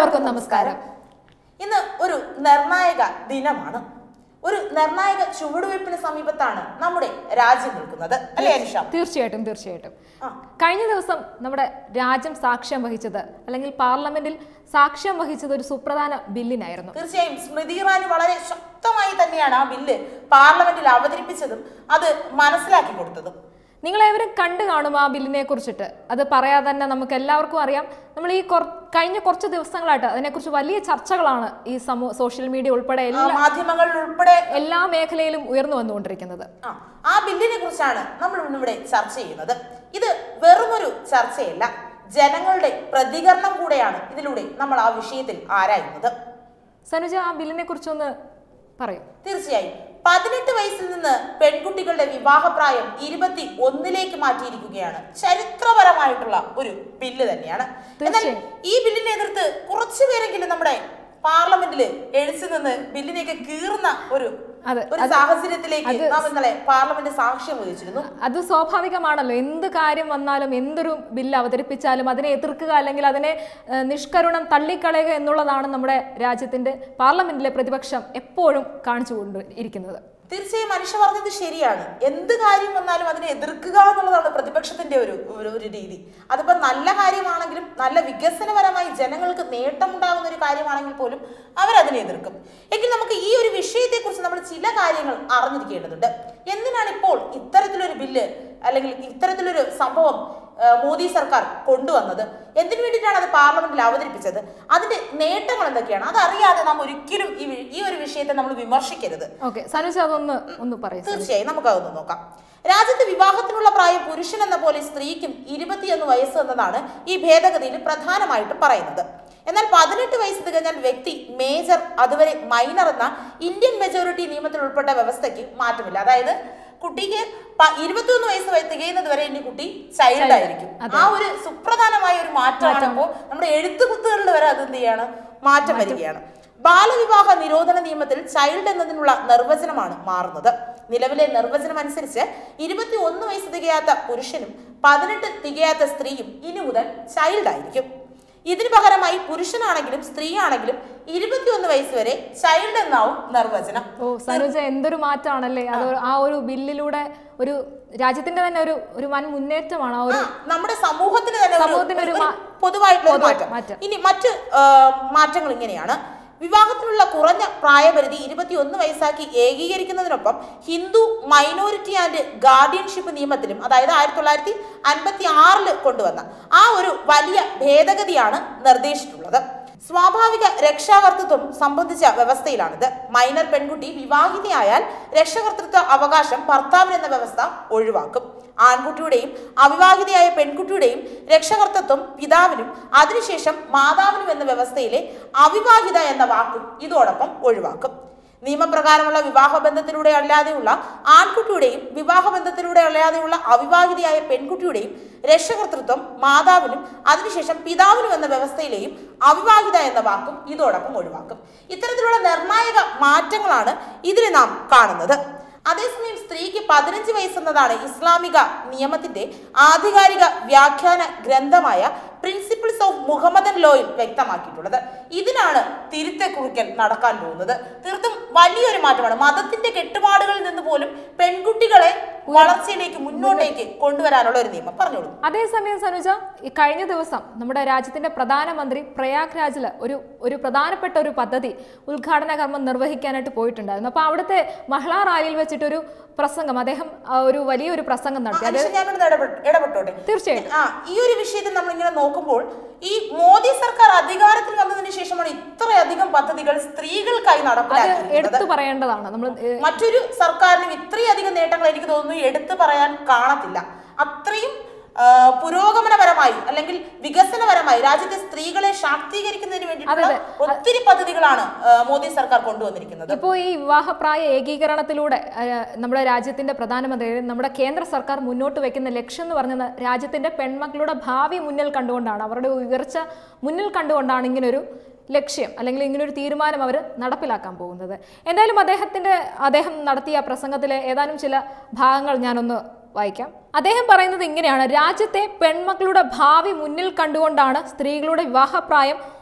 എല്ലാവർക്കും നമസ്കാരം ഇന്ന് ഒരു നിർണായക ദിനമാണ് ഒരു നിർണായക ചുവടുവയ്പ്പിന് സമീപത്താണ് നമ്മുടെ രാജ്യം നിൽക്കുന്നത് അല്ലേ അനുഷ തീർച്ചയായിട്ടും തീർച്ചയായിട്ടും ആ. കഴിഞ്ഞ ദിവസം നമ്മുടെ രാജ്യം സാക്ഷ്യം വഹിച്ചത് അല്ലെങ്കിൽ പാർലമെന്റിൽ സാക്ഷ്യം വഹിച്ചത് ഒരു സുപ്രധാന ബില്ലിനായിരുന്നു തീർച്ചയായും സ്മൃതി ഇറാനി വളരെ ശക്തമായി തന്നെയാണ് ആ ബില്ല് പാർലമെന്റിൽ അവതരിപ്പിച്ചതും അത് മനസ്സിലാക്കി കൊടുത്തതും നിങ്ങളേവരും കണ്ടു കാണും ആ ബില്ലിനെ കുറിച്ചിട്ട് അത് പറയാതെ തന്നെ നമുക്ക് എല്ലാവർക്കും അറിയാം നമ്മൾ ഈ കൊർ- കഴിഞ്ഞ കുറച്ച് ദിവസങ്ങളായിട്ട് അതിനെക്കുറിച്ച് വലിയ ചർച്ചകളാണ് ഈ സമൂഹ സോഷ്യൽ മീഡിയ ഉൾപ്പെടെ ആ, എല്ലാ മാധ്യമങ്ങളിൽ ഉൾപ്പെടെ എല്ലാ മേഖലയിലും ഉയർന്നു വന്നുകൊണ്ടിരിക്കുന്നത് ആ, ആ ബില്ലിനെ കുറിച്ചാണ് നമ്മൾ ഇന്നിവിടെ ചർച്ച ചെയ്യുന്നത് ഇത് വെറുമൊരു ചർച്ചയല്ല ജനങ്ങളുടെ പ്രതികരണം കൂടെയാണ് ഇതിലൂടെ നമ്മൾ ആ വിഷയത്തിൽ ആരായുന്നത് സനുജ ആ ബില്ലിനെ കുറിച്ചൊന്ന് പറയൂ തീർച്ചയായും പതിനെട്ട് വയസ്സിൽ നിന്ന് പെൺകുട്ടികളുടെ വിവാഹപ്രായം ഇരുപത്തി ഒന്നിലേക്ക് മാറ്റിയിരിക്കുകയാണ് ചരിത്രപരമായിട്ടുള്ള ഒരു ബില്ല് തന്നെയാണ് എന്നാൽ തീർച്ചയായും. ഈ ബില്ലിനെ എതിർത്ത് കുറച്ചുപേരെങ്കിലും നമ്മുടെ പാർലമെന്റിൽ എഴുച്ചു നിന്ന് ബില്ലിനെയൊക്കെ കീറുന്ന ഒരു അതെ, ഒരു അത് സാഹചര്യത്തിലേക്ക് അത് നാം ഇന്നലെ പാർലമെന്റ് സാക്ഷ്യം വഹിച്ചിരുന്നു അത് സ്വാഭാവികമാണല്ലോ എന്ത് കാര്യം വന്നാലും എന്തൊരു ബില്ല് അവതരിപ്പിച്ചാലും അതിനെ എതിർക്കുക അല്ലെങ്കിൽ അതിനെ ഏഹ്, നിഷ്കരുണം തള്ളിക്കളയുക എന്നുള്ളതാണ് നമ്മുടെ രാജ്യത്തിന്റെ പാർലമെന്റിലെ പ്രതിപക്ഷം എപ്പോഴും കാണിച്ചുകൊണ്ട് ഇരിക്കുന്നത് തീർച്ചയായും മനുഷ്യ പറഞ്ഞത് ശരിയാണ് എന്ത് കാര്യം വന്നാലും അതിനെ എതിർക്കുക എന്നുള്ളതാണ് പ്രതിപക്ഷത്തിന്റെ ഒരു ഒരു ഒരു രീതി അതിപ്പോ നല്ല കാര്യമാണെങ്കിലും നല്ല വികസനപരമായി ജനങ്ങൾക്ക് നേട്ടമുണ്ടാകുന്ന ഒരു കാര്യമാണെങ്കിൽ പോലും അവരതിനെ എതിർക്കും എങ്കിൽ നമുക്ക് ഈ ഒരു വിഷയത്തെക്കുറിച്ച് നമ്മൾ ചില കാര്യങ്ങൾ അറിഞ്ഞിരിക്കേണ്ടതുണ്ട് എന്തിനാണ് ഇപ്പോൾ ഇത്തരത്തിലൊരു ബില്ല് അല്ലെങ്കിൽ ഇത്തരത്തിലൊരു സംഭവം ആ, മോദി സർക്കാർ കൊണ്ടുവന്നത് എന്തിനു വേണ്ടിയിട്ടാണ് അത് പാർലമെന്റിൽ അവതരിപ്പിച്ചത് അതിന്റെ നേട്ടങ്ങൾ എന്തൊക്കെയാണ് അതറിയാതെ നാം ഒരിക്കലും ഈ വി- ഈ ഒരു വിഷയത്തെ നമ്മൾ വിമർശിക്കരുത് ഓക്കെ സനുജ അതൊന്ന് ഒന്ന് പറയൂ തീർച്ചയായും നമുക്കതൊന്ന് നോക്കാം രാജ്യത്ത് വിവാഹത്തിനുള്ള പ്രായം പുരുഷൻ എന്ന പോലെ സ്ത്രീക്കും ഇരുപത്തിയൊന്ന് വയസ്സ് എന്നതാണ് ഈ ഭേദഗതിയിൽ പ്രധാനമായിട്ടും പറയുന്നത് എന്നാൽ പതിനെട്ട് വയസ്സ് തികഞ്ഞാൽ വ്യക്തി മേജർ അതുവരെ മൈനർ എന്ന ഇന്ത്യൻ മെജോറിറ്റി നിയമത്തിൽ ഉൾപ്പെട്ട വ്യവസ്ഥയ്ക്ക് മാറ്റമില്ല അതായത് കുട്ടിക്ക് പ- ഇരുപത്തിയൊന്ന് വയസ്സ് വരെ തികയുന്നത് വരെ ഇനി കുട്ടി ചൈൽഡ് ആയിരിക്കും ആ ഒരു സുപ്രധാനമായ ഒരു മാറ്റമാണ് ഇപ്പോൾ നമ്മുടെ എഴുത്തുകുത്തുകളിൽ വരെ അത് എന്ത് ചെയ്യാണ് മാറ്റം വരികയാണ് ബാലവിവാഹ നിരോധന നിയമത്തിൽ ചൈൽഡ് എന്നതിനുള്ള നിർവചനമാണ് മാറുന്നത് നിലവിലെ നിർവചനം അനുസരിച്ച് ഇരുപത്തി ഒന്ന് വയസ്സ് തികയാത്ത പുരുഷനും പതിനെട്ട് തികയാത്ത സ്ത്രീയും ഇനി മുതൽ ചൈൽഡ് ആയിരിക്കും ഇതിന് പകരമായി പുരുഷനാണെങ്കിലും സ്ത്രീ ആണെങ്കിലും ഇരുപത്തിയൊന്ന് വയസ്സ് വരെ ചൈൽഡ് എന്നാവും നിർവചനം ഓ സനുജ എന്തൊരു മാറ്റമാണല്ലേ അത് ഒരു- ആ ഒരു ബില്ലിലൂടെ ഒരു രാജ്യത്തിന്റെ തന്നെ ഒരു ഒരു വൻ മുന്നേറ്റമാണ് ആ ഒരു ആ, നമ്മുടെ സമൂഹത്തിന് തന്നെ ഒരു- സമൂഹത്തിന് ഒരു ഒരു മാ- പൊതുവായിട്ടുള്ള ഒരു പൊതുവായി മാറ്റം മാറ്റം. ഇനി മറ്റ് ആ, മാറ്റങ്ങൾ ഇങ്ങനെയാണ് വിവാഹത്തിനുള്ള കുറഞ്ഞ പ്രായപരിധി ഇരുപത്തിയൊന്ന് വയസ്സാക്കി ഏകീകരിക്കുന്നതിനൊപ്പം ഹിന്ദു മൈനോറിറ്റി ആൻഡ് ഗാർഡിയൻഷിപ്പ് നിയമത്തിലും അതായത് ആയിരത്തി തൊള്ളായിരത്തി അൻപത്തി ആറില് കൊണ്ടുവന്ന ആ ഒരു വലിയ ഭേദഗതിയാണ് നിർദ്ദേശിച്ചിട്ടുള്ളത് സ്വാഭാവിക രക്ഷാകർത്തൃത്വം സംബന്ധിച്ച വ്യവസ്ഥയിലാണിത് മൈനർ പെൺകുട്ടി വിവാഹിതയായാൽ രക്ഷകർത്തൃത്വ അവകാശം ഭർത്താവിനെന്ന വ്യവസ്ഥ ഒഴിവാക്കും ആൺകുട്ടിയുടെയും അവിവാഹിതയായ പെൺകുട്ടിയുടെയും രക്ഷകർത്തത്വം പിതാവിനും അതിനുശേഷം മാതാവിനും എന്ന വ്യവസ്ഥയിലെ അവിവാഹിത എന്ന വാക്കും ഇതോടൊപ്പം ഒഴിവാക്കും നിയമപ്രകാരമുള്ള വിവാഹബന്ധത്തിലൂടെ അല്ലാതെയുള്ള ആൺകുട്ടിയുടെയും വിവാഹബന്ധത്തിലൂടെ അല്ലാതെയുള്ള അവിവാഹിതയായ പെൺകുട്ടിയുടെയും രക്ഷകർത്തൃത്വം മാതാവിനും അതിനുശേഷം പിതാവിനും എന്ന വ്യവസ്ഥയിലെയും അവിവാഹിത എന്ന വാക്കും ഇതോടൊപ്പം ഒഴിവാക്കും ഇത്തരത്തിലുള്ള നിർണായക മാറ്റങ്ങളാണ് ഇതിൽ നാം കാണുന്നത് അതേസമയം സ്ത്രീക്ക് പതിനഞ്ച് വയസ്സെന്നതാണ് ഇസ്ലാമിക നിയമത്തിന്റെ ആധികാരിക വ്യാഖ്യാന ഗ്രന്ഥമായ പ്രിൻസിപ്പിൾസ് ഓഫ് മുഹമ്മദൻ ലോയിൽ വ്യക്തമാക്കിയിട്ടുള്ളത് ഇതിനാണ് തിരുത്തെ കുറിക്കൽ നടക്കാൻ പോകുന്നത് തീർത്തും വലിയൊരു മാറ്റമാണ് മതത്തിന്റെ കെട്ടുപാടുകളിൽ നിന്ന് പോലും പെൺകുട്ടികളെ വളർച്ചയിലേക്ക് മുന്നോട്ടേക്ക് കൊണ്ടുവരാനുള്ള ഒരു നിയമം പറഞ്ഞോളൂ അതേസമയം സനുജ ഈ കഴിഞ്ഞ ദിവസം നമ്മുടെ രാജ്യത്തിന്റെ പ്രധാനമന്ത്രി പ്രയാഗ്രാജിൽ ഒരു ഒരു പ്രധാനപ്പെട്ട ഒരു പദ്ധതി ഉദ്ഘാടന കർമ്മം നിർവഹിക്കാനായിട്ട് പോയിട്ടുണ്ടായിരുന്നു അപ്പോൾ അവിടുത്തെ മഹിളാ റാലിയിൽ വെച്ചിട്ടൊരു പ്രസംഗം അദ്ദേഹം ആ, ഒരു വലിയൊരു പ്രസംഗം നടത്തി അത് അനുഷ, ഞാനൊന്ന് ഇടപെട്ട് ഇടപെട്ടോട്ടെ തീർച്ചയായിട്ടും ആ ഈ ഒരു വിഷയത്തിൽ നമ്മൾ ഇങ്ങനെ നോക്കുമ്പോൾ ഈ മോദി സർക്കാർ അധികാരത്തിൽ വന്നതിന് ശേഷമാണ് ഇത്രയധികം പദ്ധതികൾ സ്ത്രീകൾക്കായി അത് നടപ്പിലാക്കിയിരിക്കുന്നത് എടുത്തു പറയേണ്ടതാണ് നമ്മൾ ഏഹ്, മറ്റൊരു സർക്കാരിനും ഇത്രയധികം നേട്ടങ്ങൾ എനിക്ക് തോന്നുന്നു എടുത്തു പറയാൻ കാണത്തില്ല അത്രയും ആ, പുരോഗമനപരമായി അല്ലെങ്കിൽ വികസനപരമായി രാജ്യത്തെ സ്ത്രീകളെ ശാക്തീകരിക്കുന്നതിന് വേണ്ടിയിട്ടുള്ള അതെ, ഒത്തിരി പദ്ധതികളാണ് ആ, മോദി സർക്കാർ കൊണ്ടുവന്നിരിക്കുന്നത് ഇപ്പോൾ ഈ വിവാഹപ്രായ ഏകീകരണത്തിലൂടെ ആ, നമ്മുടെ രാജ്യത്തിന്റെ പ്രധാനമന്ത്രി നമ്മുടെ കേന്ദ്ര സർക്കാർ മുന്നോട്ട് വെക്കുന്ന ലക്ഷ്യം എന്ന് പറഞ്ഞത് രാജ്യത്തിന്റെ പെൺമക്കളുടെ ഭാവി മുന്നിൽ കണ്ടുകൊണ്ടാണ് അവരുടെ ഉയർച്ച മുന്നിൽ കണ്ടുകൊണ്ടാണ് ഇങ്ങനൊരു ലക്ഷ്യം അല്ലെങ്കിൽ ഇങ്ങനൊരു തീരുമാനം അവർ നടപ്പിലാക്കാൻ പോകുന്നത് എന്തായാലും അദ്ദേഹത്തിന്റെ അദ്ദേഹം നടത്തിയ പ്രസംഗത്തിലെ ഏതാനും ചില ഭാഗങ്ങൾ ഞാനൊന്ന് വായിക്കാം അദ്ദേഹം പറയുന്നത് ഇങ്ങനെയാണ് രാജ്യത്തെ പെൺമക്കളുടെ ഭാവി മുന്നിൽ കണ്ടുകൊണ്ടാണ് സ്ത്രീകളുടെ വിവാഹപ്രായം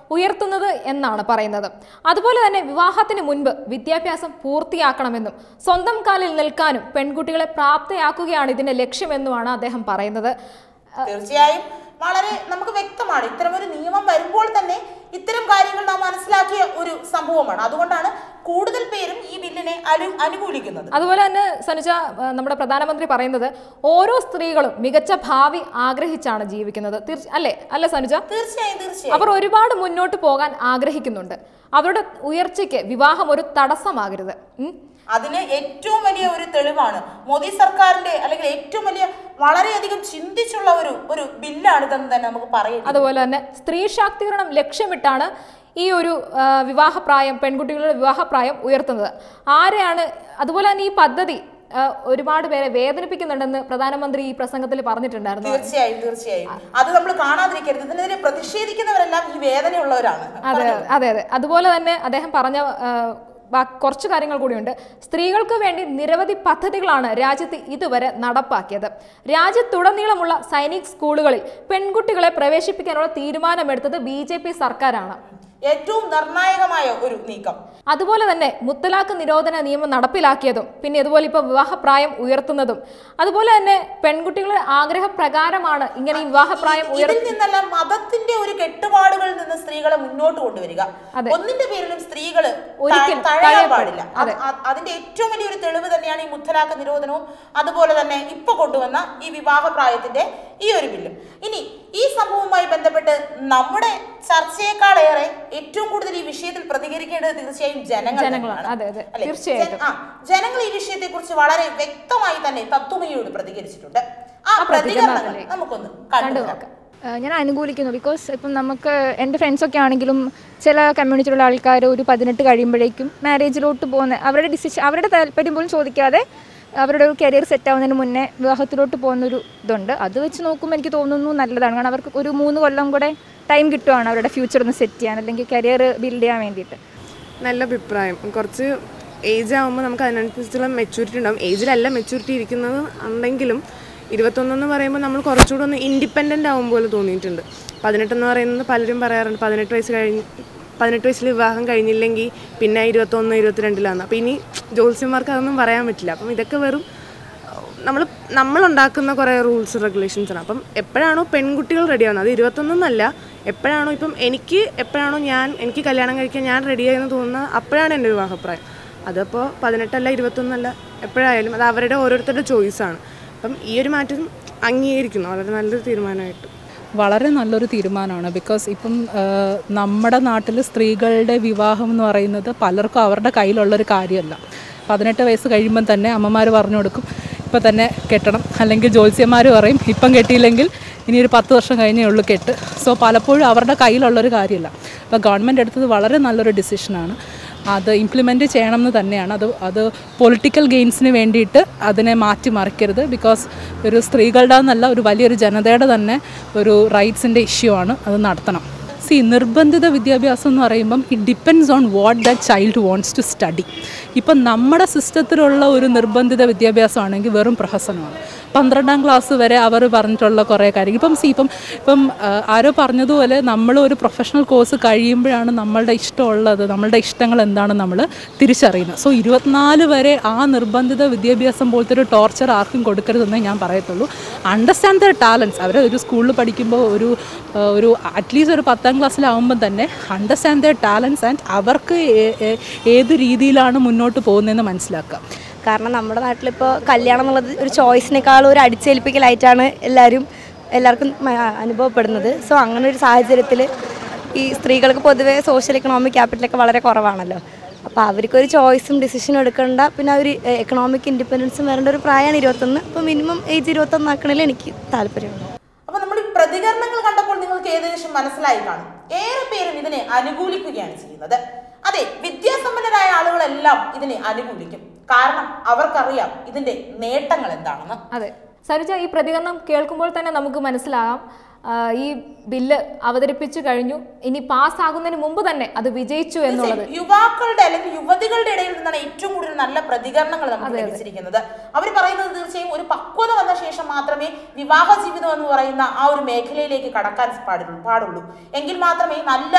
ഉയർത്തുന്നത് എന്നാണ് പറയുന്നത് അതുപോലെ തന്നെ വിവാഹത്തിന് മുൻപ് വിദ്യാഭ്യാസം പൂർത്തിയാക്കണമെന്നും സ്വന്തം കാലിൽ നിൽക്കാനും പെൺകുട്ടികളെ പ്രാപ്തയാക്കുകയാണ് ഇതിന്റെ ലക്ഷ്യമെന്നുമാണ് അദ്ദേഹം പറയുന്നത് തീർച്ചയായും വളരെ നമുക്ക് വ്യക്തമാണ് ഇത്തരമൊരു നിയമം വരുമ്പോൾ തന്നെ ഇത്തരം കാര്യങ്ങൾ നാം മനസ്സിലാക്കിയ ഒരു സംഭവമാണ് അതുകൊണ്ടാണ് കൂടുതൽ പേരും ഈ ബില്ലിനെ അനു അനുകൂലിക്കുന്നത് അതുപോലെ തന്നെ സനുജ ആ, നമ്മുടെ പ്രധാനമന്ത്രി പറയുന്നത് ഓരോ സ്ത്രീകളും മികച്ച ഭാവി ആഗ്രഹിച്ചാണ് ജീവിക്കുന്നത് തീർച്ച അല്ലേ അല്ലേ സനുജ തീർച്ചയായും തീർച്ചയായും അവർ ഒരുപാട് മുന്നോട്ട് പോകാൻ ആഗ്രഹിക്കുന്നുണ്ട് അവരുടെ ഉയർച്ചയ്ക്ക് വിവാഹം ഒരു തടസ്സമാകരുത് ഉം. അതിന് ഏറ്റവും വലിയ ഒരു തെളിവാണ് മോദി സർക്കാരിന്റെ അല്ലെങ്കിൽ ഏറ്റവും വലിയ വളരെയധികം ചിന്തിച്ചുള്ള ഒരു ഒരു ബില്ലാണ് ഇതെന്ന് തന്നെ നമുക്ക് പറയാം അതുപോലെ തന്നെ സ്ത്രീ ശാക്തീകരണം ലക്ഷ്യമിട്ടാണ് ഈ ഒരു ആ, വിവാഹപ്രായം പെൺകുട്ടികളുടെ വിവാഹപ്രായം ഉയർത്തുന്നത് ആരെയാണ് അതുപോലെ തന്നെ ഈ പദ്ധതി ആ, ഒരുപാട് പേരെ വേദനിപ്പിക്കുന്നുണ്ടെന്ന് പ്രധാനമന്ത്രി ഈ പ്രസംഗത്തിൽ പറഞ്ഞിട്ടുണ്ടായിരുന്നു തീർച്ചയായും തീർച്ചയായും അത് നമ്മൾ കാണാതിരിക്കരുത് ഇതിനെതിരെ പ്രതിഷേധിക്കുന്നവരെല്ലാം ഈ വേദനയുള്ളവരാണ് അതെ അതെ അതെ അതുപോലെ തന്നെ അദ്ദേഹം പറഞ്ഞ ആ, ബാ- കുറച്ച് കാര്യങ്ങൾ കൂടിയുണ്ട് സ്ത്രീകൾക്ക് വേണ്ടി നിരവധി പദ്ധതികളാണ് രാജ്യത്ത് ഇതുവരെ നടപ്പാക്കിയത് രാജ്യത്തുടനീളമുള്ള സൈനിക് സ്കൂളുകളിൽ പെൺകുട്ടികളെ പ്രവേശിപ്പിക്കാനുള്ള തീരുമാനമെടുത്തത് ബി ജെ പി സർക്കാരാണ് ഏറ്റവും നിർണായകമായ ഒരു നീക്കം അതുപോലെ തന്നെ മുത്തലാഖ് നിരോധന നിയമം നടപ്പിലാക്കിയതും പിന്നെ ഇതുപോലെ ഇപ്പോൾ വിവാഹപ്രായം ഉയർത്തുന്നതും അതുപോലെ തന്നെ പെൺകുട്ടികളുടെ ആഗ്രഹപ്രകാരമാണ് ഇങ്ങനെ ഈ വിവാഹപ്രായം ഉയർ ഇതിൽ നിന്നെല്ലാം മതത്തിന്റെ ഒരു കെട്ടുപാടുകളിൽ നിന്ന് സ്ത്രീകളെ മുന്നോട്ട് കൊണ്ടുവരിക അതെ. ഒന്നിന്റെ പേരിലും സ്ത്രീകള് ഒരിക്കലും ത- തഴയാൻ തഴയപ്പെടും. പാടില്ല അത് അ- അതിന്റെ ഏറ്റവും വലിയൊരു തെളിവ് തന്നെയാണ് ഈ മുത്തലാഖ് നിരോധനവും അതുപോലെ തന്നെ ഇപ്പൊ കൊണ്ടുവന്ന ഈ വിവാഹ പ്രായത്തിന്റെ ഈ ഒരു ബില്ലും ഇനി ഈ സംഭവവുമായി ബന്ധപ്പെട്ട് നമ്മുടെ ചർച്ചയെക്കാളേറെ ഏറ്റവും കൂടുതൽ ഈ വിഷയത്തിൽ പ്രതികരിക്കേണ്ടത് തീർച്ചയായും ജനങ്ങൾ ജനങ്ങളാണ്. തന്നെയാണ്. അതെ, അതെ. അല്ലേ? തീർച്ചയായിട്ടും. ജന- ആ, ജനങ്ങൾ ഈ വിഷയത്തെ കുറിച്ച് വളരെ വ്യക്തമായി തന്നെ തത്വമയോട് പ്രതികരിച്ചിട്ടുണ്ട് ആ ആ പ്രതികരണങ്ങൾ പ്രതികരണത്തിലേക്ക് നമുക്കൊന്ന് കണ്ടു കണ്ടു നോക്കാം ഏഹ് ഞാൻ അനുകൂലിക്കുന്നു ബിക്കോസ് ഇപ്പം നമുക്ക് എൻ്റെ ഫ്രണ്ട്സൊക്കെ ആണെങ്കിലും ചില കമ്മ്യൂണിറ്റിയിലുള്ള ആൾക്കാർ ഒരു പതിനെട്ട് കഴിയുമ്പോഴേക്കും മാരേജിലോട്ട് പോകുന്ന അവരുടെ ഡിസിഷൻ അവരുടെ താല്പര്യം പോലും ചോദിക്കാതെ അവരുടെ ഒരു കരിയർ സെറ്റ് ആവുന്നതിന് മുന്നേ വിവാഹത്തിലോട്ട് പോകുന്നൊരു ഇതുണ്ട് അത് വെച്ച് നോക്കുമ്പോൾ എനിക്ക് തോന്നുന്നു നല്ലതാണ് കാരണം അവർക്ക് ഒരു മൂന്ന് കൊല്ലം കൂടെ ടൈം കിട്ടുവാണ് അവരുടെ ഫ്യൂച്ചർ ഒന്ന് സെറ്റ് ചെയ്യാൻ അല്ലെങ്കിൽ കരിയർ ബിൽഡ് ചെയ്യാൻ വേണ്ടിയിട്ട് നല്ല അഭിപ്രായം കുറച്ച് ഏജ് ആകുമ്പോൾ നമുക്ക് അതിനനുസരിച്ചുള്ള മെച്യൂരിറ്റി ഉണ്ടാവും ഏജിലല്ല മെച്യൂരിറ്റി ഇരിക്കുന്നത് ഉണ്ടെങ്കിലും ഇരുപത്തൊന്നെന്ന് പറയുമ്പോൾ നമ്മൾ കുറച്ചുകൂടെ ഒന്ന് ഇൻഡിപെൻഡൻ്റ് ആവും പോലെ തോന്നിയിട്ടുണ്ട് പതിനെട്ടെന്ന് പറയുന്നത് പലരും പറയാറുണ്ട് പതിനെട്ട് വയസ്സ് കഴിഞ്ഞ് പതിനെട്ട് വയസ്സിൽ വിവാഹം കഴിഞ്ഞില്ലെങ്കിൽ പിന്നെ ഇരുപത്തൊന്ന് ഇരുപത്തിരണ്ടിലാണ് അപ്പോൾ ഇനി ജ്യോത്സ്യന്മാർക്ക് അതൊന്നും പറയാൻ പറ്റില്ല അപ്പം ഇതൊക്കെ വെറും നമ്മൾ നമ്മളുണ്ടാക്കുന്ന കുറേ റൂൾസ് റെഗുലേഷൻസ് ആണ് അപ്പം എപ്പോഴാണോ പെൺകുട്ടികൾ റെഡിയാവുന്നത് അത് ഇരുപത്തൊന്നല്ല എപ്പോഴാണോ ഇപ്പം എനിക്ക് എപ്പോഴാണോ ഞാൻ എനിക്ക് കല്യാണം കഴിക്കാൻ ഞാൻ റെഡിയായെന്ന് തോന്നുന്നത് അപ്പോഴാണ് എൻ്റെ വിവാഹപ്രായം അതപ്പോൾ പതിനെട്ടല്ല ഇരുപത്തൊന്നല്ല എപ്പോഴായാലും അത് അവരുടെ ഓരോരുത്തരുടെ ചോയ്സാണ് അപ്പം ഈ ഒരു മാറ്റം അംഗീകരിക്കുന്നു വളരെ നല്ലൊരു തീരുമാനമായിട്ട് വളരെ നല്ലൊരു തീരുമാനമാണ് ബിക്കോസ് ഇപ്പം ആ, നമ്മുടെ നാട്ടിൽ സ്ത്രീകളുടെ വിവാഹം എന്ന് പറയുന്നത് പലർക്കും അവരുടെ കയ്യിലുള്ളൊരു കാര്യമല്ല പതിനെട്ട് വയസ്സ് കഴിയുമ്പം തന്നെ അമ്മമാർ പറഞ്ഞു കൊടുക്കും ഇപ്പം തന്നെ കെട്ടണം അല്ലെങ്കിൽ ജ്യോത്സ്യന്മാർ പറയും ഇപ്പം കെട്ടിയില്ലെങ്കിൽ ഇനി ഒരു പത്ത് വർഷം കഴിഞ്ഞേ ഉള്ളൂ കെട്ട് സോ പലപ്പോഴും അവരുടെ കയ്യിലുള്ളൊരു കാര്യമല്ല അപ്പോൾ ഗവൺമെൻറ് എടുത്തത് വളരെ നല്ലൊരു ഡിസിഷനാണ് അത് ഇംപ്ലിമെൻറ്റ് ചെയ്യണം എന്ന് തന്നെയാണ് അത് അത് പൊളിറ്റിക്കൽ ഗെയിൻസിന് വേണ്ടിയിട്ട് അതിനെ മാറ്റിമറിക്കരുത് ബിക്കോസ് ഒരു സ്ത്രീകളുടെ എന്നല്ല ഒരു വലിയൊരു ജനതയുടെ തന്നെ ഒരു റൈറ്റ്സിൻ്റെ ഇഷ്യൂ ആണ് അത് നടത്തണം സി നിർബന്ധിത വിദ്യാഭ്യാസം എന്ന് പറയുമ്പം it depends on what that child wants to study ഇപ്പം നമ്മുടെ സിസ്റ്റത്തിലുള്ള ഒരു നിർബന്ധിത വിദ്യാഭ്യാസമാണെങ്കിൽ വെറും പ്രഹസനമാണ് പന്ത്രണ്ടാം ക്ലാസ് വരെ അവർ പറഞ്ഞിട്ടുള്ള കുറേ കാര്യങ്ങൾ ഇപ്പം സി ഇപ്പം ഇപ്പം ആ, ആരോ പറഞ്ഞതുപോലെ നമ്മൾ ഒരു പ്രൊഫഷണൽ കോഴ്സ് കഴിയുമ്പോഴാണ് നമ്മളുടെ ഇഷ്ടമുള്ളത് നമ്മളുടെ ഇഷ്ടങ്ങൾ എന്താണെന്ന് നമ്മൾ തിരിച്ചറിയുന്നത് സോ ഇരുപത്തിനാല് വരെ ആ നിർബന്ധിത വിദ്യാഭ്യാസം പോലത്തെ ഒരു ടോർച്ചർ ആർക്കും കൊടുക്കരുതെന്നേ ഞാൻ പറയത്തുള്ളൂ അണ്ടർസ്റ്റാൻഡ് ദർ ടാലൻസ് അവർ ഒരു സ്കൂളിൽ പഠിക്കുമ്പോൾ ഒരു ആ, ഒരു അറ്റ്ലീസ്റ്റ് ഒരു പത്താം ക്ലാസ്സിലാവുമ്പം തന്നെ അണ്ടർസ്റ്റാൻഡ് ദർ ടാലൻസ് ആൻഡ് അവർക്ക് ഏ- ഏ- ഏത് രീതിയിലാണ് മുന്നോട്ട് പോകുന്നതെന്ന് മനസ്സിലാക്കുക കാരണം നമ്മുടെ നാട്ടിലിപ്പോൾ കല്യാണം എന്നുള്ളത് ഒരു ചോയ്സിനേക്കാളും ഒരു അടിച്ചേൽപ്പിക്കലായിട്ടാണ് എല്ലാവരും എല്ലാവർക്കും മ- അനുഭവപ്പെടുന്നത് സോ അങ്ങനെ ഒരു സാഹചര്യത്തിൽ ഈ സ്ത്രീകൾക്ക് പൊതുവേ സോഷ്യൽ എക്കണോമിക് ക്യാപിറ്റലൊക്കെ വളരെ കുറവാണല്ലോ അപ്പോൾ അവർക്കൊരു ചോയ്സും ഡിസിഷനും എടുക്കേണ്ട പിന്നെ ഒരു എക്കണോമിക് ഇൻഡിപെൻഡൻസും വരേണ്ട ഒരു പ്രായമാണ് ഇരുപത്തൊന്ന് അപ്പോൾ മിനിമം ഏജ് ഇരുപത്തൊന്നാക്കണതിൽ എനിക്ക് താല്പര്യമുണ്ട് അപ്പൊ നമ്മൾ ഈ പ്രതികരണങ്ങൾ കണ്ടപ്പോൾ നിങ്ങൾക്ക് ഏകദേശം മനസ്സിലായി കാണും ഏറെ പേരും ഇതിനെ അനുകൂലിക്കുകയാണ് ചെയ്യുന്നത് അതെ വിദ്യാസമ്പന്നരായ ആളുകളെല്ലാം ഇതിനെ അനുകൂലിക്കും കാരണം അവർക്കറിയാം ഇതിന്റെ നേട്ടങ്ങൾ എന്താണെന്ന് അതെ സരിജ ഈ പ്രതികരണം കേൾക്കുമ്പോൾ തന്നെ നമുക്ക് മനസ്സിലാകാം ആ, ഈ ബില്ല് അവതരിപ്പിച്ചു കഴിഞ്ഞു ഇനി പാസ്സാകുന്നതിന് മുമ്പ് തന്നെ അത് വിജയിച്ചു എന്നുള്ളത് യുവാക്കളുടെ അല്ലെങ്കിൽ യുവതികളുടെ ഇടയിൽ നിന്നാണ് ഏറ്റവും കൂടുതൽ നല്ല പ്രതികരണങ്ങൾ നമുക്ക് ലഭിച്ചിരിക്കുന്നത് അവർ പറയുന്നത് തീർച്ചയായും ഒരു പക്വത വന്ന ശേഷം മാത്രമേ വിവാഹ ജീവിതം എന്ന് പറയുന്ന ആ ഒരു മേഖലയിലേക്ക് കടക്കാൻ പാടുള്ളൂ പാടുള്ളൂ എങ്കിൽ മാത്രമേ നല്ല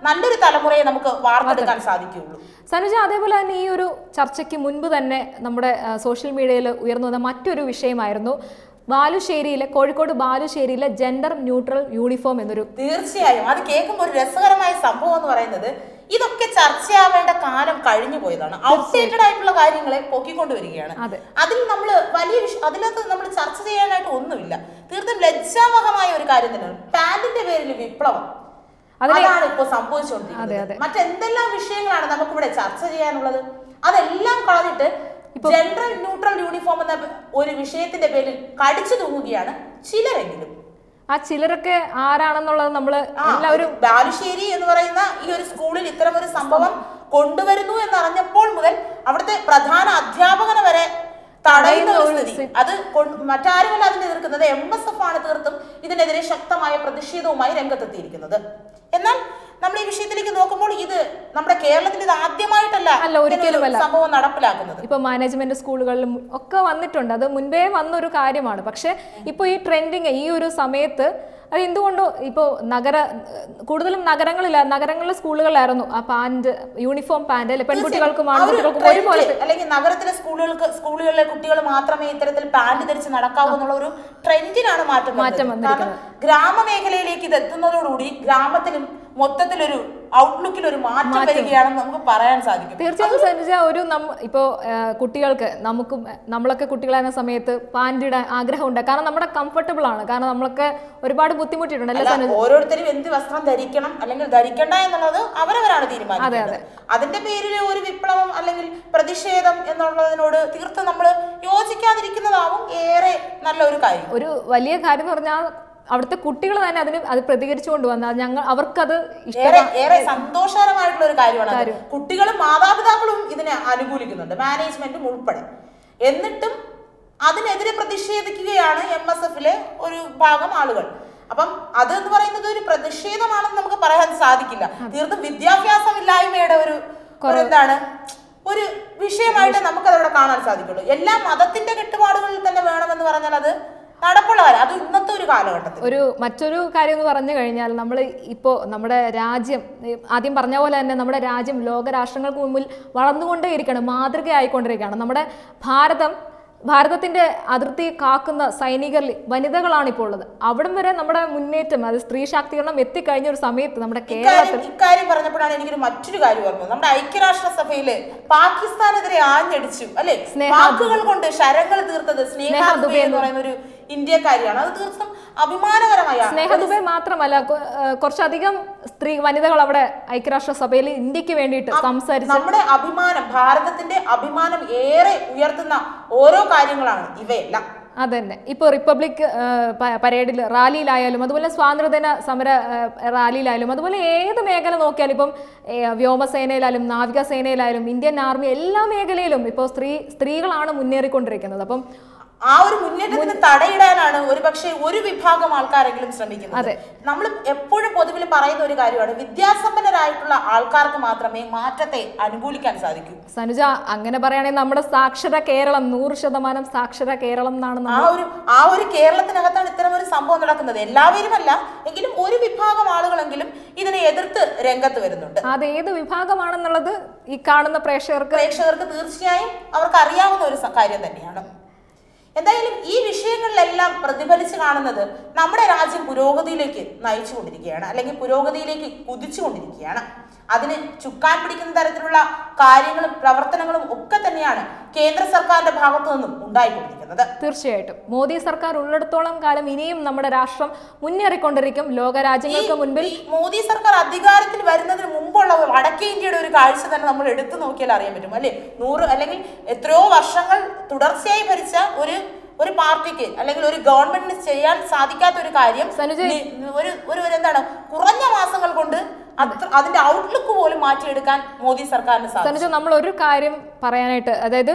നല്ലൊരു തലമുറയെ നമുക്ക് വാർത്തെടുക്കാൻ സാധിക്കുകയുള്ളൂ സനുജ അതേപോലെ തന്നെ ഈ ഒരു ചർച്ചയ്ക്ക് മുൻപ് തന്നെ നമ്മുടെ ആ, സോഷ്യൽ മീഡിയയിൽ ഉയർന്നു വന്ന മറ്റൊരു വിഷയമായിരുന്നു ബാലുശ്ശേരിയിലെ കോഴിക്കോട് ബാലുശ്ശേരിയിലെ ജെൻഡർ ന്യൂട്രൽ യൂണിഫോം എന്നൊരു തീർച്ചയായും അത് കേൾക്കുമ്പോൾ ഒരു രസകരമായ സംഭവം എന്ന് പറയുന്നത് ഇതൊക്കെ ചർച്ചയാവേണ്ട കാലം കഴിഞ്ഞു പോയതാണ് ഔട്ട്ഡേറ്റഡ് ആയിട്ടുള്ള കാര്യങ്ങളെ പൊക്കിക്കൊണ്ടുവരികയാണ് അതെ. അതിൽ നമ്മൾ വലിയ വിഷ- അതിനകത്ത് നമ്മൾ ചർച്ച ചെയ്യാനായിട്ട് ഒന്നുമില്ല തീർത്തും ലജ്ജാവഹമായ ഒരു കാര്യം തന്നെയാണ് പാന്റിന്റെ പേരിൽ വിപ്ലവം അതിലെ- അതാണ് ഇപ്പോൾ അതെ, സംഭവിച്ചുകൊണ്ടിരിക്കുന്നത് അതെ. മറ്റെന്തെല്ലാം വിഷയങ്ങളാണ് നമുക്കിവിടെ ചർച്ച ചെയ്യാനുള്ളത് അതെല്ലാം കളഞ്ഞിട്ട് ജെൻഡർ ന്യൂട്രൽ യൂണിഫോം എന്ന ഒരു വിഷയത്തിന്റെ പേരിൽ കടിച്ചു തൂങ്ങുകയാണ് ചിലരെങ്കിലും ആ ചിലരൊക്കെ ആരാണെന്നുള്ളത് നമ്മൾ ആ, എല്ലാവരും ബാലുശ്ശേരി എന്ന് പറയുന്ന ഈ ഒരു സ്കൂളിൽ ഇത്തരം ഒരു സംഭവം കൊണ്ടുവരുന്നു എന്നറിഞ്ഞപ്പോൾ മുതൽ അവിടുത്തെ പ്രധാന അധ്യാപകനെ വരെ തടയുന്ന ഒരു സ്ഥിതി അത് കൊണ്ട് മറ്റാരുമല്ല അതിനെ എതിർക്കുന്നത് എം എസ് എഫ് ആണ് തീർത്തും ഇതിനെതിരെ ശക്തമായ പ്രതിഷേധവുമായി രംഗത്തെത്തിയിരിക്കുന്നത് എന്നാൽ നമ്മൾ ഈ വിഷയത്തിലേക്ക് നോക്കുമ്പോൾ ഇത് നമ്മുടെ കേരളത്തിൽ ഇത് ആദ്യമായിട്ടല്ല അല്ല, ഒരിക്കലുമല്ല. ഇങ്ങനൊരു സംഭവം നടപ്പിലാക്കുന്നത് ഇപ്പൊ മാനേജ്മെന്റ് സ്കൂളുകളിലും ഒക്കെ വന്നിട്ടുണ്ട് അത് മുൻപേ വന്നൊരു കാര്യമാണ് പക്ഷെ ഇപ്പോൾ ഈ ട്രെൻഡിങ് ഈ ഒരു സമയത്ത് അത് എന്തുകൊണ്ടോ ഇപ്പോൾ നഗര കൂടുതലും നഗരങ്ങളില നഗരങ്ങളിലെ സ്കൂളുകളിലായിരുന്നു ആ പാന്റ് യൂണിഫോം പാന്റ് അല്ലെ പെൺകുട്ടികൾക്കും ആ ഒരു ആൺകുട്ടികൾക്കും trend, ഒരുപോലെ അല്ലെങ്കിൽ നഗരത്തിലെ സ്കൂളുകൾക്ക് സ്കൂളുകളിലെ കുട്ടികൾ മാത്രമേ ഇത്തരത്തിൽ പാന്റ് ധരിച്ച് നടക്കാവൂ എന്നുള്ള ഒരു ട്രെൻഡിനാണ് മാറ്റം മാറ്റം വരുന്നത്. കാരണം ഗ്രാമമേഖലയിലേക്ക് ഇത് എത്തുന്നതോടുകൂടി ഗ്രാമത്തിലും മൊത്തത്തിലൊരു ഔട്ട്ലുക്കിൽ ഒരു മാറ്റം വരികയാണെന്ന് നമുക്ക് പറയാൻ സാധിക്കും തീർച്ചയായും സനുജ ഒരു നമ്മ ഇപ്പോൾ കുട്ടികൾക്ക് നമുക്കും നമ്മളൊക്കെ കുട്ടികളായിരുന്ന സമയത്ത് പാന്റ് ഇടാൻ ആഗ്രഹമുണ്ട് കാരണം നമ്മുടെ കംഫർട്ടബിൾ ആണ് കാരണം നമ്മളൊക്കെ ഒരുപാട് ബുദ്ധിമുട്ടിയിട്ടുണ്ട് അല്ലേ അല്ല, സനുജ ഓരോരുത്തരും എന്ത് വസ്ത്രം ധരിക്കണം അല്ലെങ്കിൽ ധരിക്കണ്ട എന്നുള്ളത് അവരവരാണ് തീരുമാനിക്കുന്നത് അതിന്റെ പേരിൽ ഒരു വിപ്ലവം അല്ലെങ്കിൽ പ്രതിഷേധം എന്നുള്ളതിനോട് തീർത്തും നമ്മൾ യോജിക്കാതിരിക്കുന്നതാവും ഏറെ നല്ല ഒരു കാര്യം ഒരു വലിയ കാര്യം എന്ന് പറഞ്ഞാൽ അവിടുത്തെ കുട്ടികൾ തന്നെ അതിന് അത് പ്രതികരിച്ചുകൊണ്ട് വന്നാൽ ഞങ്ങൾ അവർക്കത് ഏറെ ഇഷ്ടമാണ് ഏറെ സന്തോഷകരമായിട്ടുള്ള ഒരു കാര്യമാണ് അത്. കുട്ടികളും മാതാപിതാക്കളും ഇതിനെ അനുകൂലിക്കുന്നുണ്ട് മാനേജ്മെന്റും ഉൾപ്പെടെ എന്നിട്ടും അതിനെതിരെ പ്രതിഷേധിക്കുകയാണ് എം എസ് എഫിലെ ഒരു ഭാഗം ആളുകൾ അപ്പം അത് എന്ന് പറയുന്നത് ഒരു പ്രതിഷേധമാണെന്ന് നമുക്ക് പറയാൻ സാധിക്കില്ല തീർത്തും വിദ്യാഭ്യാസമില്ലായ്മയുടെ ഒരു ഒരു എന്താണ് ഒരു വിഷയമായിട്ട് നമുക്കതവിടെ കാണാൻ സാധിക്കുള്ളൂ എല്ലാ മതത്തിന്റെ കെട്ടുപാടുകളിൽ തന്നെ വേണമെന്ന് പറഞ്ഞാൽ അത് നടപ്പുള്ള കാര്യം അത് ഇന്നത്തെ ഒരു കാലഘട്ടത്തിൽ ഒരു മറ്റൊരു കാര്യം എന്ന് പറഞ്ഞു കഴിഞ്ഞാൽ നമ്മൾ ഇപ്പോൾ നമ്മുടെ രാജ്യം ഈ ആദ്യം പറഞ്ഞ പോലെ തന്നെ നമ്മുടെ രാജ്യം ലോകരാഷ്ട്രങ്ങൾക്ക് മുമ്പിൽ വളർന്നുകൊണ്ടേയിരിക്കുകയാണ് മാതൃകയായിക്കൊണ്ടിരിക്കുകയാണ് നമ്മുടെ ഭാരതം ഭാരതത്തിന്റെ അതിർത്തി കാക്കുന്ന സൈനികരിൽ വനിതകളാണ് ഇപ്പോൾ ഉള്ളത് അവിടം വരെ നമ്മുടെ മുന്നേറ്റം അത് സ്ത്രീ ശാക്തീകരണം എത്തിക്കഴിഞ്ഞ ഒരു സമയത്ത് നമ്മുടെ കേരളത്തിൽ ഇക്കാര്യം ഇക്കാര്യം പറഞ്ഞപ്പോഴാണ് എനിക്കൊരു മറ്റൊരു കാര്യം ഓർമ്മ നമ്മുടെ ഐക്യരാഷ്ട്ര സഭയില് പാകിസ്ഥാനെതിരെ ആഞ്ഞടിച്ചു അല്ലെ സ്നേഹ വാക്കുകൾ കൊണ്ട് ശരങ്ങൾ തീർത്തത് സ്നേഹ ദുബെ എന്ന് പറയുന്ന ഒരു ഇന്ത്യക്കാരിയാണ് അത് തീർത്തും അഭിമാനകരമായ സ്നേഹ ദുബെ മാത്രമല്ല കൊ- ഏഹ് കുറച്ചധികം സ്ത്രീ വനിതകൾ അവിടെ ഐക്യരാഷ്ട്ര സഭയിൽ ഇന്ത്യക്ക് വേണ്ടിയിട്ട് സംസാരിച്ചു നമ്മുടെ അഭിമാനം ഭാരതത്തിന്റെ അഭിമാനം ഏറെ ഉയർത്തുന്ന ഓരോ കാര്യങ്ങളാണ് ഇവയെല്ലാം അതന്നെ ഇപ്പോൾ റിപ്പബ്ലിക് പരേഡിൽ റാലിയിലായാലും അതുപോലെ സ്വാതന്ത്ര്യദിന സമര ഏഹ്, റാലിയിലായാലും അതുപോലെ ഏത് മേഖല നോക്കിയാലും ഇപ്പം ഏഹ്, വ്യോമസേനയിലായാലും നാവികസേനയിലായാലും ഇന്ത്യൻ ആർമി എല്ലാ മേഖലയിലും ഇപ്പോൾ സ്ത്രീ സ്ത്രീകളാണ് മുന്നേറിക്കൊണ്ടിരിക്കുന്നത് അപ്പം ആ ഒരു മുന്നേറ്റത്തിന് തടയിടാനാണ് ഒരുപക്ഷെ ഒരു വിഭാഗം ആൾക്കാരെങ്കിലും ശ്രമിക്കുന്നത് അതെ. നമ്മൾ എപ്പോഴും പൊതുവിൽ പറയുന്ന ഒരു കാര്യമാണ് വിദ്യാസമ്പന്നരായിട്ടുള്ള ആൾക്കാർക്ക് മാത്രമേ മാറ്റത്തെ അനുകൂലിക്കാൻ സാധിക്കൂ സനുജ അങ്ങനെ പറയുകയാണെങ്കിൽ നമ്മുടെ സാക്ഷര കേരളം നൂറ് ശതമാനം സാക്ഷര കേരളം എന്നാണ് ആ നമ്മൾ ഒരു ആ ഒരു കേരളത്തിനകത്താണ് ഇത്തരം ഒരു സംഭവം നടക്കുന്നത് എല്ലാവരുമല്ല എങ്കിലും ഒരു വിഭാഗം ആളുകളെങ്കിലും ഇതിനെ എതിർത്ത് രംഗത്ത് വരുന്നുണ്ട് അത് ഏത് വിഭാഗമാണെന്നുള്ളത് ഈ കാണുന്ന പ്രേക്ഷകർക്ക് പ്രേക്ഷകർക്ക് തീർച്ചയായും അവർക്ക് അറിയാവുന്ന ഒരു സ- കാര്യം തന്നെയാണ് എന്തായാലും ഈ വിഷയങ്ങളിലെല്ലാം പ്രതിഫലിച്ച് കാണുന്നത് നമ്മുടെ രാജ്യം പുരോഗതിയിലേക്ക് നയിച്ചുകൊണ്ടിരിക്കുകയാണ് അല്ലെങ്കിൽ പുരോഗതിയിലേക്ക് കുതിച്ചുകൊണ്ടിരിക്കുകയാണ് അതിന് ചുക്കാൻ പിടിക്കുന്ന തരത്തിലുള്ള കാര്യങ്ങളും പ്രവർത്തനങ്ങളും ഒക്കെ തന്നെയാണ് കേന്ദ്ര സർക്കാരിന്റെ ഭാഗത്തു നിന്നും ഉണ്ടായിക്കൊണ്ടിരിക്കുന്നത് തീർച്ചയായിട്ടും മോദി സർക്കാർ ഉള്ളിടത്തോളം കാലം ഇനിയും നമ്മുടെ രാഷ്ട്രം മുന്നേറിക്കൊണ്ടിരിക്കും ലോകരാജ്യങ്ങൾക്ക് മുൻപിൽ ഈ മോദി സർക്കാർ അധികാരത്തിൽ വരുന്നതിന് മുമ്പുള്ള വടക്കേ ഇന്ത്യയുടെ ഒരു കാഴ്ച തന്നെ നമ്മൾ എടുത്തു നോക്കിയാൽ അറിയാൻ പറ്റും അല്ലെ നൂറ് അല്ലെങ്കിൽ എത്രയോ വർഷങ്ങൾ തുടർച്ചയായി ഭരിച്ച ഒരു ഒരു പാർട്ടിക്ക് അല്ലെങ്കിൽ ഒരു ഗവൺമെന്റിന് ചെയ്യാൻ സാധിക്കാത്ത ഒരു കാര്യം സനുജ, നി- ഒരു ഒരു ഒരു എന്താണ് കുറഞ്ഞ മാസങ്ങൾ കൊണ്ട് അത്ര അതിന്റെ ഔട്ട്ലുക്ക് പോലും മാറ്റിയെടുക്കാൻ മോദി സർക്കാരിന് സാധിച്ചു സനുജ നമ്മൾ ഒരു കാര്യം പറയാനായിട്ട് അതായത്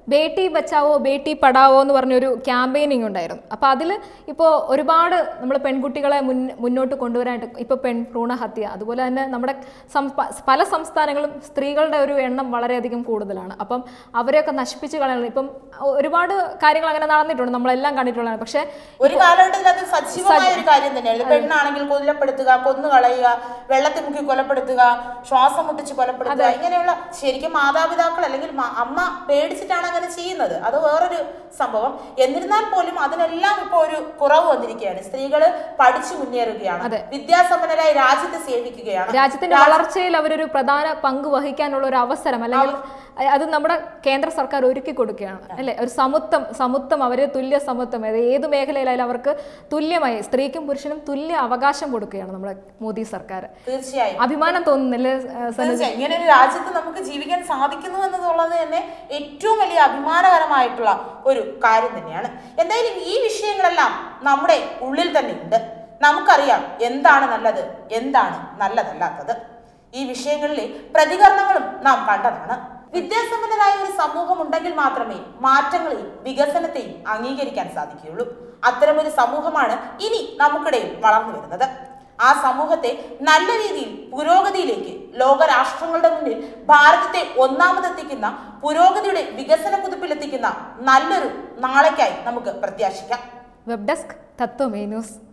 ബേട്ടി ബച്ചാവോ ബേട്ടി പഠാവോ എന്ന് പറഞ്ഞൊരു ക്യാമ്പയിനിങ് ഉണ്ടായിരുന്നു അപ്പോൾ അതിൽ ഇപ്പോൾ ഒരുപാട് നമ്മൾ പെൺകുട്ടികളെ മുൻ മുന്നോട്ട് കൊണ്ടുവരാനായിട്ട് ഇപ്പോൾ പെൺ ഭ്രൂണഹത്യ അതുപോലെ തന്നെ നമ്മുടെ സംസ്ഥാ- പല സംസ്ഥാനങ്ങളും സ്ത്രീകളുടെ ഒരു എണ്ണം വളരെയധികം കൂടുതലാണ് അപ്പം അവരെയൊക്കെ നശിപ്പിച്ച് കളയണം ഇപ്പം ഒരുപാട് കാര്യങ്ങൾ അങ്ങനെ നടന്നിട്ടുണ്ട് നമ്മളെല്ലാം കണ്ടിട്ടുള്ളതാണ് പക്ഷേ ഒരു കാലഘട്ടത്തിൽ അത് സജീവമായ ഒരു കാര്യം തന്നെയാണ് പെണ്ണാണെങ്കിൽ കൊല്ലപ്പെടുത്തുക കൊന്നു കളയുക വെള്ളത്തിൽ മുക്കി കൊലപ്പെടുത്തുക ശ്വാസം മുട്ടിച്ച് കൊലപ്പെടുത്തുക ഇങ്ങനെയുള്ള ശരിക്കും മാതാപിതാക്കൾ അല്ലെങ്കിൽ മ- അമ്മ പേടിച്ചിട്ടാണ് അങ്ങനെ ചെയ്യുന്നത് അത് വേറൊരു സംഭവം എന്നിരുന്നാൽ പോലും അതിനെല്ലാം ഇപ്പോൾ ഒരു കുറവ് വന്നിരിക്കുകയാണ് സ്ത്രീകള് പഠിച്ചു മുന്നേറുകയാണ് വിദ്യാസമ്പന്നരായി രാജ്യത്തെ സേവിക്കുകയാണ് രാജ്യത്തിന്റെ വളർച്ചയിൽ അവരൊരു പ്രധാന പങ്ക് വഹിക്കാനുള്ള ഒരു അവസരം അല്ലെങ്കിൽ അത് നമ്മുടെ കേന്ദ്ര സർക്കാർ ഒരുക്കി കൊടുക്കുകയാണ് അല്ലെ ഒരു സമത്വം സമത്വം അവര് തുല്യ സമത്വം അത് ഏത് മേഖലയിലായാലും അവർക്ക് തുല്യമായി സ്ത്രീക്കും പുരുഷനും തുല്യ അവകാശം കൊടുക്കുകയാണ് നമ്മുടെ മോദി സർക്കാർ തീർച്ചയായും അഭിമാനം തോന്നുന്നില്ലേ ഏഹ് സനു? തീർച്ചയായും ഇങ്ങനെ ഒരു രാജ്യത്ത് നമുക്ക് ജീവിക്കാൻ സാധിക്കുന്നു എന്നുള്ളത് തന്നെ ഏറ്റവും വലിയ അഭിമാനകരമായിട്ടുള്ള ഒരു കാര്യം തന്നെയാണ് എന്തായാലും ഈ വിഷയങ്ങളെല്ലാം നമ്മുടെ ഉള്ളിൽ തന്നെ ഉണ്ട് നമുക്കറിയാം എന്താണ് നല്ലത് എന്താണ് നല്ലതല്ലാത്തത് ഈ വിഷയങ്ങളിലെ പ്രതികരണങ്ങളും നാം കണ്ടതാണ് വിദ്യാസമ്പന്നരായ ഒരു സമൂഹം ഉണ്ടെങ്കിൽ മാത്രമേ മാറ്റങ്ങളെയും വികസനത്തെയും അംഗീകരിക്കാൻ സാധിക്കുകയുള്ളൂ അത്തരമൊരു സമൂഹമാണ് ഇനി നമുക്കിടയിൽ വളർന്നു വരുന്നത് ആ സമൂഹത്തെ നല്ല രീതിയിൽ പുരോഗതിയിലേക്ക് ലോകരാഷ്ട്രങ്ങളുടെ മുന്നിൽ ഭാരതത്തെ ഒന്നാമതെത്തിക്കുന്ന പുരോഗതിയുടെ വികസന കുതിപ്പിലെത്തിക്കുന്ന നല്ലൊരു നാളേക്കായി നമുക്ക് പ്രത്യാശിക്കാം വെബ് ഡെസ്ക് തത്വമേ ന്യൂസ്